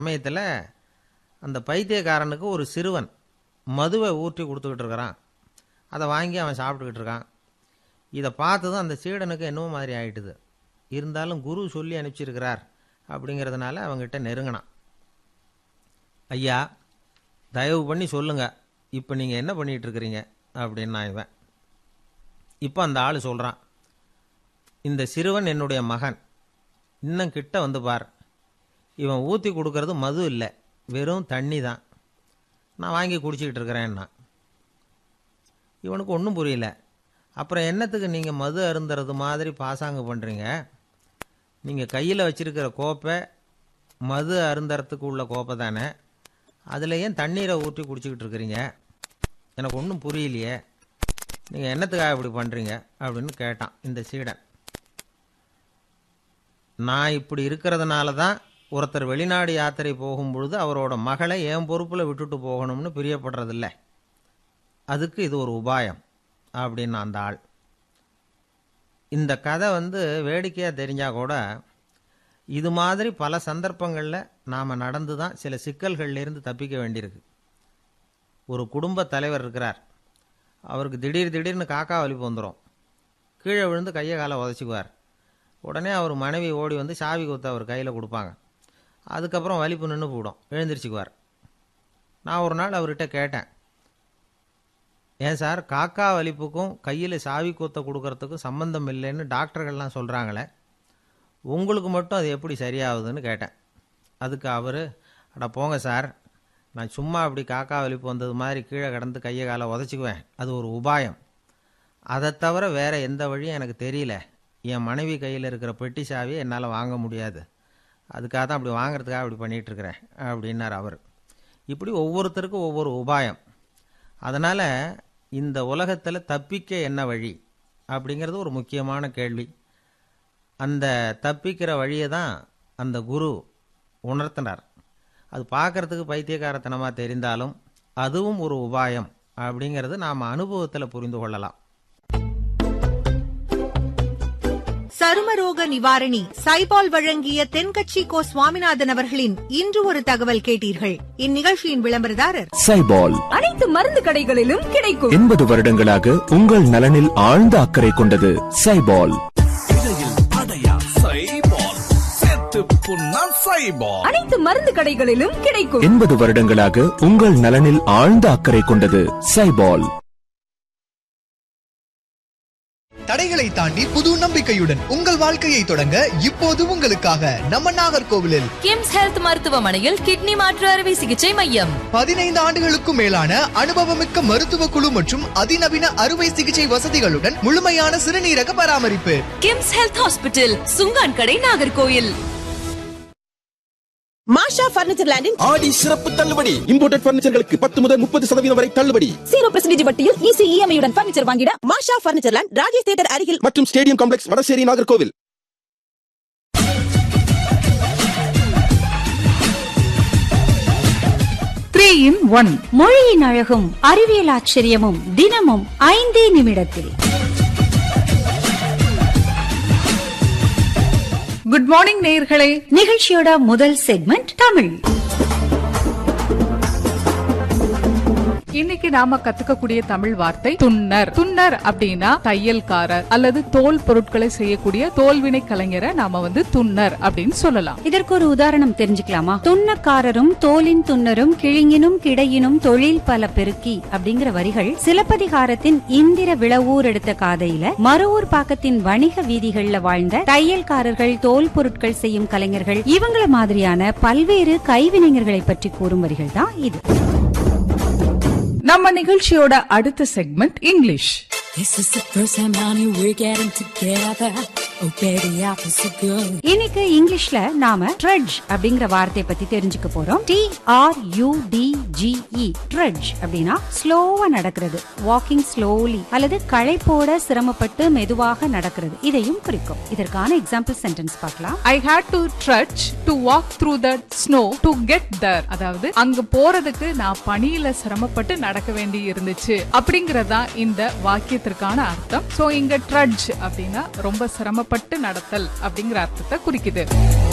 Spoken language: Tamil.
சமயத்தில் அந்த பைத்தியக்காரனுக்கு ஒரு சிறுவன் மதுவை ஊற்றி கொடுத்துக்கிட்டு இருக்கிறான் அதை வாங்கி அவன் சாப்பிட்டுக்கிட்டு இருக்கான் இதை பார்த்ததும் அந்த சீடனுக்கு என்னவோ மாதிரி ஆயிட்டுது இருந்தாலும் குரு சொல்லி அனுப்பிச்சிருக்கிறார் அப்படிங்கிறதுனால அவங்ககிட்ட நெருங்கினான் ஐயா தயவு பண்ணி சொல்லுங்க இப்போ நீங்கள் என்ன பண்ணிட்டு இருக்கிறீங்க அப்படின்னு நான் இவன் இப்போ அந்த ஆள் சொல்கிறான் இந்த சிறுவன் என்னுடைய மகன் இன்னும் கிட்ட வந்து பார் இவன் ஊற்றி கொடுக்கறது மது இல்லை வெறும் தண்ணி தான் நான் வாங்கி குடிச்சிக்கிட்டு இருக்கிறேன்னா இவனுக்கு ஒன்றும் புரியல அப்புறம் என்னத்துக்கு நீங்கள் மது அருந்துறது மாதிரி பாசாங்கு பண்ணுறீங்க நீங்கள் கையில் வச்சிருக்கிற கோப்பை மது அருந்தறதுக்கு உள்ள கோப்பை தானே அதில் ஏன் தண்ணீரை ஊற்றி குடிச்சிக்கிட்டு இருக்கிறீங்க எனக்கு ஒன்றும் புரியலையே நீங்கள் என்னத்துக்காக இப்படி பண்ணுறீங்க அப்படின்னு கேட்டான் இந்த சீடன் நான் இப்படி இருக்கிறதுனால தான் ஒருத்தர் வெளிநாடு யாத்திரை போகும்பொழுது அவரோட மகளை என் பொறுப்பில் விட்டுட்டு போகணும்னு பிரியப்படுறதில்ல அதுக்கு இது ஒரு உபாயம் அப்படின்னு அந்த ஆள் இந்த கதை வந்து வேடிக்கையாக தெரிஞ்சால் கூட இது மாதிரி பல சந்தர்ப்பங்களில் நாம் நடந்து தான் சில சிக்கல்கள்லேருந்து தப்பிக்க வேண்டியிருக்கு ஒரு குடும்ப தலைவர் இருக்கிறார் அவருக்கு திடீர் திடீர்னு காக்கா வலிப்பு வந்துடும் கீழே விழுந்து கையை காலை உதச்சிக்குவார் உடனே அவர் மனைவி ஓடி வந்து சாவி கொத்து அவர் கையில் கொடுப்பாங்க அதுக்கப்புறம் வலிப்பு நின்று போயிடும் எழுந்திரிச்சுக்குவார் நான் ஒரு நாள் அவர்கிட்ட கேட்டேன் ஏன் சார் காக்கா வலிப்புக்கும் கையில் சாவி கொத்தை கொடுக்கறதுக்கும் சம்பந்தம் இல்லைன்னு டாக்டர்கள்லாம் சொல்கிறாங்களே உங்களுக்கு மட்டும் அது எப்படி சரியாகுதுன்னு கேட்டேன் அதுக்கு அவர் அட போங்க சார் நான் சும்மா அப்படி காக்கா வலிப்பு வந்தது மாதிரி கீழே கடந்து கையை காலை உதச்சிக்குவேன் அது ஒரு உபாயம் அதை தவிர வேற எந்த வழியும் எனக்கு தெரியல என் மனைவி கையில் இருக்கிற பெட்டி சாவியை என்னால் வாங்க முடியாது அதுக்காக தான் அப்படி வாங்குறதுக்காக அப்படி பண்ணிகிட்டு இருக்கிறேன் அப்படின்னார் அவர் இப்படி ஒவ்வொருத்தருக்கும் ஒவ்வொரு உபாயம் அதனால் இந்த உலகத்தில் தப்பிக்க என்ன வழி அப்படிங்கிறது ஒரு முக்கியமான கேள்வி அந்த தப்பிக்கிற வழியை தான் அந்த குரு உணர்த்தினார் அது பார்க்கறதுக்கு பைத்தியக்காரத்தனமாக தெரிந்தாலும் அதுவும் ஒரு உபாயம் அப்படிங்கிறது நாம் அனுபவத்தில் புரிந்து கொள்ளலாம் சருமரோக நிவாரணி சைபால் வழங்கிய தென்கட்சி கோ சுவாமிநாதன் அவர்களின் இன்று ஒரு தகவல் கேட்டீர்கள் இந்நிகழ்ச்சியின் விளம்பரதாரர் சைபால் அனைத்து மருந்து கடைகளிலும் கிடைக்கும் எண்பது வருடங்களாக உங்கள் நலனில் ஆழ்ந்த அக்கறை கொண்டது சைபால் அனைத்து மருந்து கடைகளிலும் கிடைக்கும் எண்பது வருடங்களாக உங்கள் நலனில் ஆழ்ந்த அக்கறை கொண்டது சைபால் தடைகளை தாண்டி புது நம்பிக்கையுடன் உங்கள் வாழ்க்கையை தொடங்க இப்போது உங்களுக்காக நம்ம நாகர்கோவிலில் கிம்ஸ் ஹெல்த் மருத்துவமனையில் கிட்னி மாற்று அறுவை சிகிச்சை மையம் பதினைந்து ஆண்டுகளுக்கும் மேலான அனுபவமிக்க மருத்துவ குழு மற்றும் அதிநவீன அறுவை சிகிச்சை வசதிகளுடன் முழுமையான சிறுநீரக பராமரிப்பு கிம்ஸ் ஹெல்த் ஹாஸ்பிட்டல் சுங்கான் கடை நாகர்கோயில் மாஷா பர்னிச்சர் லேண்டின் ஆடி சிறப்பு தள்ளுபடி இம்போர்ட்டட் பர்னிச்சர்களுக்கு பத்து முதல் முப்பது சதவீதம் வரை தள்ளுபடி ஜீரோ பெர்சன்டேஜ் வட்டியில் ஈஸி இஎம்ஐயுடன் பர்னிச்சர் வாங்கிட Masha furniture land Rajesh theatre அருகில் மற்றும் stadium complex Vadasery Nagercoil three in one மொழியின் அழகும் அறிவியல் ஆச்சரியமும் தினமும் ஐந்தே நிமிடத்தில் குட் மார்னிங் நேயர்களே நிகழ்ச்சியோட முதல் செக்மெண்ட் தமிழ் இன்னைக்கு நாம கத்துக்கக்கூடிய தமிழ் வார்த்தை துன்னர் துன்னர் அப்படின்னா தையல்காரர் அல்லது தோல் பொருட்களை செய்யக்கூடிய தோல்வினை கலைஞரை நாம வந்து துன்னர் அப்படின்னு சொல்லலாம் இதற்கு ஒரு உதாரணம் தெரிஞ்சுக்கலாமா துண்ணக்காரரும் தோலின் துன்னரும் கிழிங்கினும் கிடையினும் தொழில் பல பெருக்கி அப்படிங்கிற வரிகள் சிலப்பதிகாரத்தின் இந்திர விளவூர் எடுத்த காதையில மறுவூர் பாக்கத்தின் வணிக வீதிகள்ல வாழ்ந்த தையல்காரர்கள் தோல் பொருட்கள் செய்யும் கலைஞர்கள் இவங்கள மாதிரியான பல்வேறு கைவினைஞர்களை பற்றி கூறும் வரிகள் தான் இது நம்ம நிகழ்ச்சியோட அடுத்த segment English This is the first time honey we're getting together. Oh baby, I feel so good. இன்னைக்கு இங்கிலீஷ்ல நாம ட்ரெட்ஜ் அப்படிங்கிற வார்த்தையை பத்தி தெரிஞ்சுக்க போறோம் T R U D G E trudge அப்படின்னா ஸ்லோவா நடக்கிறது வாக்கிங் ஸ்லோலி அல்லது களைப்போட சிரமப்பட்டு மெதுவாக நடக்கிறது இதையும் குறிக்கும் இதற்கான எக்ஸாம்பிள் சென்டென்ஸ் பார்க்கலாம் I hate to trudge to walk through the snow to get there அதாவது அங்க போறதுக்கு நான் பனியில சிரமப்பட்டு நடக்க வேண்டி இருந்துச்சு அப்படிங்கறதா இந்த வாக்கியத்திற்கான அர்த்தம் சோ இங்க ட்ரட்ஜ் அப்படின்னா ரொம்ப சிரமப்பட்டு நடத்தல் அப்படிங்கிற அர்த்தத்தை குறிக்குது